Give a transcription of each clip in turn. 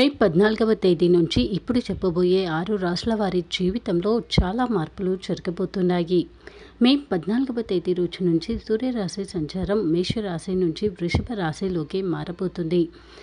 మే పద్నాలుగవ తేదీ నుంచి ఇప్పుడు చెప్పబోయే ఆరు రాశుల వారి జీవితంలో చాలా మార్పులు జరగబోతున్నాయి మే పద్నాలుగవ తేదీ రోజు నుంచి సూర్యరాశి సంచారం మేషరాశి నుంచి వృషభ రాశిలోకి మారబోతుంది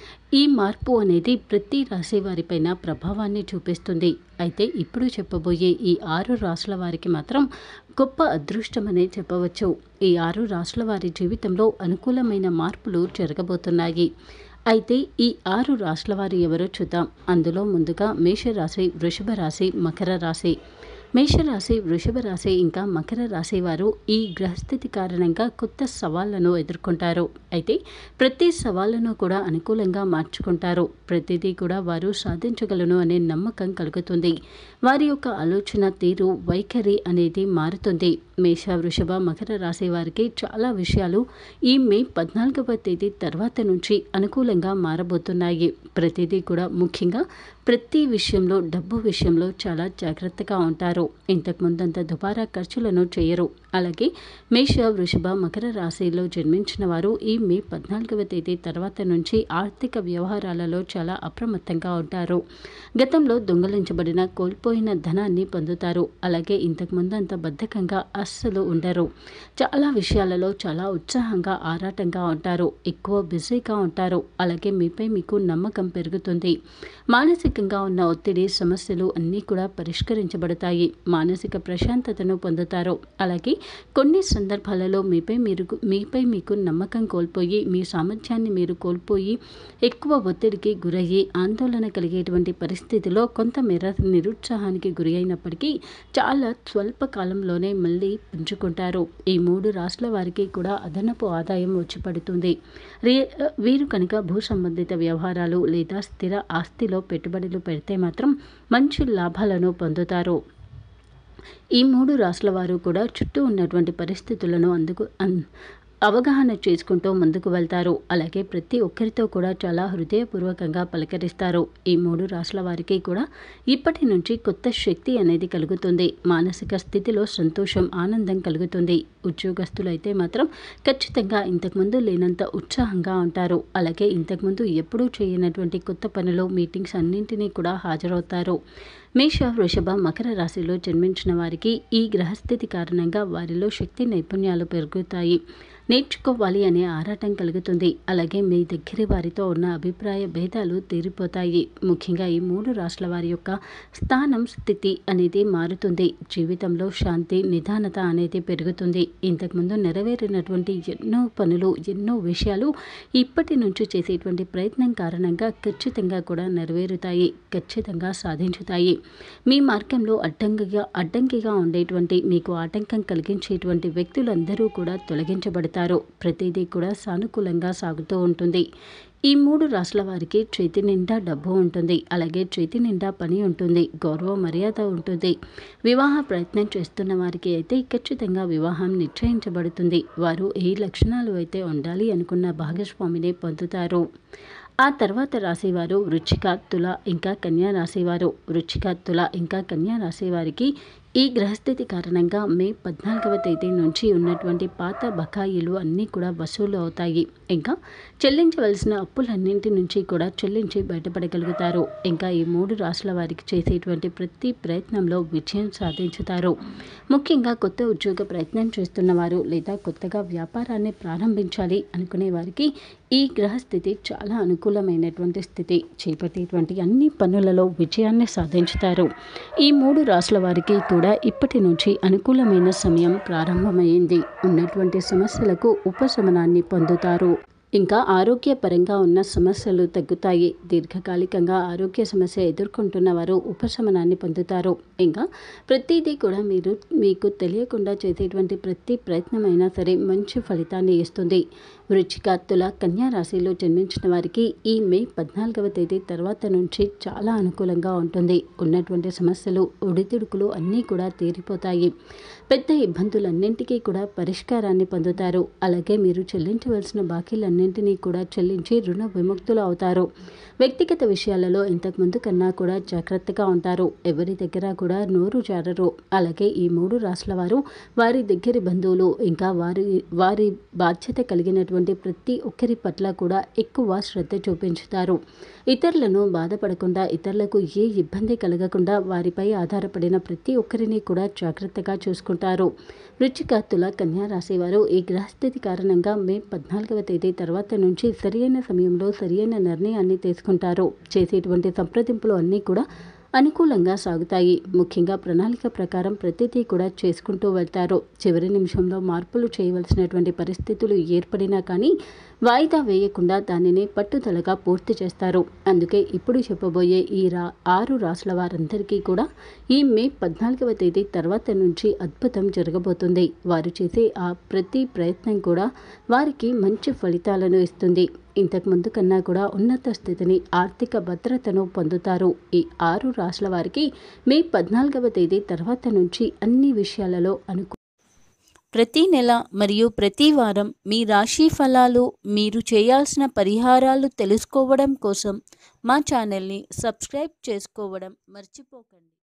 ఈ మార్పు అనేది ప్రతి రాశి వారిపైన ప్రభావాన్ని చూపిస్తుంది అయితే ఇప్పుడు చెప్పబోయే ఈ ఆరు రాశుల వారికి మాత్రం గొప్ప అదృష్టమనే చెప్పవచ్చు ఈ ఆరు రాశుల వారి జీవితంలో అనుకూలమైన మార్పులు జరగబోతున్నాయి అయితే ఈ ఆరు రాశుల వారు ఎవరో చూద్దాం అందులో ముందుగా మేషరాశి వృషభ రాశి మకర రాశి మేషరాశి వృషభ రాశి ఇంకా మకర రాశి వారు ఈ గ్రహస్థితి కారణంగా కొత్త సవాళ్లను ఎదుర్కొంటారు అయితే ప్రతి సవాళ్లను కూడా అనుకూలంగా మార్చుకుంటారు ప్రతిదీ కూడా వారు సాధించగలను అనే నమ్మకం కలుగుతుంది వారి యొక్క ఆలోచన తీరు వైఖరి అనేది మారుతుంది మేష వృషభ మకర రాశి వారికి చాలా విషయాలు ఈ మే పద్నాలుగవ తేదీ తర్వాత నుంచి అనుకూలంగా మారబోతున్నాయి ప్రతిదీ కూడా ముఖ్యంగా ప్రతి విషయంలో డబ్బు విషయంలో చాలా జాగ్రత్తగా ఉంటారు ఇంతకు ముందంత దుబారా ఖర్చులను చేయరు అలాగే మేష వృషభ మకర రాశిలో జన్మించిన వారు ఈ మే పద్నాలుగవ తేదీ తర్వాత నుంచి ఆర్థిక వ్యవహారాలలో చాలా అప్రమత్తంగా ఉంటారు గతంలో దొంగలించబడిన కోల్పోయిన ధనాన్ని పొందుతారు అలాగే ఇంతకు ముందంత బద్ధకంగా అస్సలు ఉండరు చాలా విషయాలలో చాలా ఉత్సాహంగా ఆరాటంగా ఉంటారు ఎక్కువ బిజీగా ఉంటారు అలాగే మీపై మీకు నమ్మకం పెరుగుతుంది మానసికంగా ఉన్న ఒత్తిడి సమస్యలు అన్నీ కూడా పరిష్కరించబడతాయి మానసిక ప్రశాంతతను పొందుతారు అలాగే కొన్ని సందర్భాలలో మీపై మీరు మీపై మీకు నమ్మకం కోల్పోయి మీ సామర్థ్యాన్ని మీరు కోల్పోయి ఎక్కువ ఒత్తిడికి గురయ్యి ఆందోళన కలిగేటువంటి పరిస్థితిలో కొంతమేర నిరుత్సాహానికి గురి అయినప్పటికీ చాలా స్వల్ప కాలంలోనే మళ్ళీ పుంజుకుంటారు ఈ మూడు రాష్ట్రాల వారికి కూడా అదనపు ఆదాయం వచ్చి పడుతుంది రే వీరు కనుక భూ సంబంధిత వ్యవహారాలు లేదా స్థిర ఆస్తిలో పెట్టుబడులు పెడితే మాత్రం మంచి లాభాలను పొందుతారు ఈ మూడు రాష్ట్రాల వారు కూడా చుట్టూ ఉన్నటువంటి పరిస్థితులను అందుకు అన్- అవగాహన చేసుకుంటూ ముందుకు వెళ్తారు అలాగే ప్రతి ఒక్కరితో కూడా చాలా హృదయపూర్వకంగా పలకరిస్తారు ఈ మూడు రాష్ట్రాల వారికి కూడా ఇప్పటి నుంచి కొత్త శక్తి అనేది కలుగుతుంది మానసిక స్థితిలో సంతోషం ఆనందం కలుగుతుంది ఉద్యోగస్తులైతే మాత్రం ఖచ్చితంగా ఇంతకుముందు లేనంత ఉత్సాహంగా ఉంటారు అలాగే ఇంతకుముందు ఎప్పుడూ చేయనటువంటి కొత్త పనులు మీటింగ్స్ అన్నింటినీ కూడా హాజరవుతారు మేష వృషభ మకర రాశిలో జన్మించిన వారికి ఈ గ్రహస్థితి కారణంగా వారిలో శక్తి నైపుణ్యాలు పెరుగుతాయి నేర్చుకోవాలి అనే ఆరాటం కలుగుతుంది అలాగే మీ దగ్గర వారితో ఉన్న అభిప్రాయ భేదాలు తీరిపోతాయి ముఖ్యంగా ఈ మూడు రాష్ట్రాల వారి యొక్క స్థానం స్థితి అనేది మారుతుంది జీవితంలో శాంతి నిదానత అనేది పెరుగుతుంది ఇంతకుముందు నెరవేరినటువంటి ఎన్నో పనులు ఎన్నో విషయాలు ఇప్పటి నుంచి చేసేటువంటి ప్రయత్నం కారణంగా ఖచ్చితంగా కూడా నెరవేరుతాయి ఖచ్చితంగా సాధించుతాయి మీ మార్గంలో అడ్డంకిగా అడ్డంకిగా ఉండేటువంటి మీకు ఆటంకం కలిగించేటువంటి వ్యక్తులందరూ కూడా తొలగించబడతారు ప్రతిదీ కూడా సానుకూలంగా సాగుతూ ఉంటుంది ఈ మూడు రాష్ట్రాల వారికి చేతి నిండా డబ్బు ఉంటుంది అలాగే చేతి నిండా పని ఉంటుంది గౌరవ మర్యాద ఉంటుంది వివాహ ప్రయత్నం చేస్తున్న వారికి అయితే ఖచ్చితంగా వివాహం నిశ్చయించబడుతుంది వారు ఏ లక్షణాలు అయితే ఉండాలి అనుకున్న భాగస్వామిని పొందుతారు ఆ తర్వాత రాసేవారు వృచ్చిక తుల ఇంకా కన్యా రాసేవారు వృచ్చిక తుల ఇంకా కన్యా రాసేవారికి ఈ గ్రహస్థితి కారణంగా మే పద్నాలుగవ తేదీ నుంచి ఉన్నటువంటి పాత బకాయిలు అన్నీ కూడా వసూలు అవుతాయి ఇంకా చెల్లించవలసిన అప్పులన్నింటి నుంచి కూడా చెల్లించి బయటపడగలుగుతారు ఇంకా ఈ మూడు రాష్ట్రాల వారికి చేసేటువంటి ప్రతి ప్రయత్నంలో విజయం సాధించుతారు ముఖ్యంగా కొత్త ఉద్యోగ ప్రయత్నం చేస్తున్న వారు లేదా కొత్తగా వ్యాపారాన్ని ప్రారంభించాలి అనుకునే వారికి ఈ గ్రహస్థితి చాలా అనుకూలమైనటువంటి స్థితి చేపట్టేటువంటి అన్ని పనులలో విజయాన్ని సాధించుతారు ఈ మూడు రాష్ట్రాల వారికి కూడా ఇప్పటి నుంచి అనుకూలమైన సమయం ప్రారంభమైంది ఉన్నటువంటి సమస్యలకు ఉపశమనాన్ని పొందుతారు ఇంకా ఆరోగ్యపరంగా ఉన్న సమస్యలు తగ్గుతాయి దీర్ఘకాలికంగా ఆరోగ్య సమస్య ఎదుర్కొంటున్న వారు ఉపశమనాన్ని పొందుతారు ఇంకా ప్రతిదీ కూడా మీరు మీకు తెలియకుండా చేసేటువంటి ప్రతి ప్రయత్నమైనా సరే మంచి ఫలితాన్ని ఇస్తుంది వృచ్చిక తుల కన్యా రాశిలో జన్మించిన వారికి ఈ మే పద్నాలుగవ తేదీ తర్వాత నుంచి చాలా అనుకూలంగా ఉంటుంది ఉన్నటువంటి సమస్యలు ఒడిదుడుకులు అన్నీ కూడా తీరిపోతాయి పెద్ద ఇబ్బందులన్నింటికీ కూడా పరిష్కారాన్ని పొందుతారు అలాగే మీరు చెల్లించవలసిన బాకీలన్నీ అన్నింటినీ కూడా చెల్లించి రుణ విముక్తులు అవుతారు వ్యక్తిగత విషయాలలో ఇంతకుముందు కన్నా కూడా జాగ్రత్తగా ఉంటారు ఎవరి దగ్గర కూడా నోరు జారరు అలాగే ఈ మూడు రాష్ట్రాల వారు వారి దగ్గరి బంధువులు ఇంకా వారి వారి బాధ్యత కలిగినటువంటి ప్రతి ఒక్కరి పట్ల కూడా ఎక్కువ శ్రద్ధ చూపించుతారు ఇతరులను బాధపడకుండా ఇతరులకు ఏ ఇబ్బంది కలగకుండా వారిపై ఆధారపడిన ప్రతి ఒక్కరిని కూడా జాగ్రత్తగా చూసుకుంటారు వృచ్చిక తుల కన్యా రాశి వారు ఈ గ్రహస్థితి కారణంగా మే పద్నాలుగవ తేదీ తర్వాత నుంచి సరియైన సమయంలో సరియైన నిర్ణయాన్ని తీసుకుంటారు చేసేటువంటి సంప్రదింపులు అన్నీ కూడా అనుకూలంగా సాగుతాయి ముఖ్యంగా ప్రణాళిక ప్రకారం ప్రతిదీ కూడా చేసుకుంటూ వెళ్తారు చివరి నిమిషంలో మార్పులు చేయవలసినటువంటి పరిస్థితులు ఏర్పడినా కానీ వాయిదా వేయకుండా దానిని పట్టుదలగా పూర్తి చేస్తారు అందుకే ఇప్పుడు చెప్పబోయే ఈ రా ఆరు రాసుల వారందరికీ కూడా ఈ మే పద్నాలుగవ తేదీ తర్వాత నుంచి అద్భుతం జరగబోతుంది వారు చేసే ఆ ప్రతి ప్రయత్నం కూడా వారికి మంచి ఫలితాలను ఇస్తుంది ఇంతకు ముందు కన్నా కూడా ఉన్నత స్థితిని ఆర్థిక భద్రతను పొందుతారు ఈ ఆరు రాశుల వారికి మే పద్నాలుగవ తేదీ తర్వాత నుంచి అన్ని విషయాలలో అనుకు ప్రతి నెల మరియు ప్రతి వారం మీ రాశి ఫలాలు మీరు చేయాల్సిన పరిహారాలు తెలుసుకోవడం కోసం మా ఛానల్ని సబ్స్క్రైబ్ చేసుకోవడం మర్చిపోకండి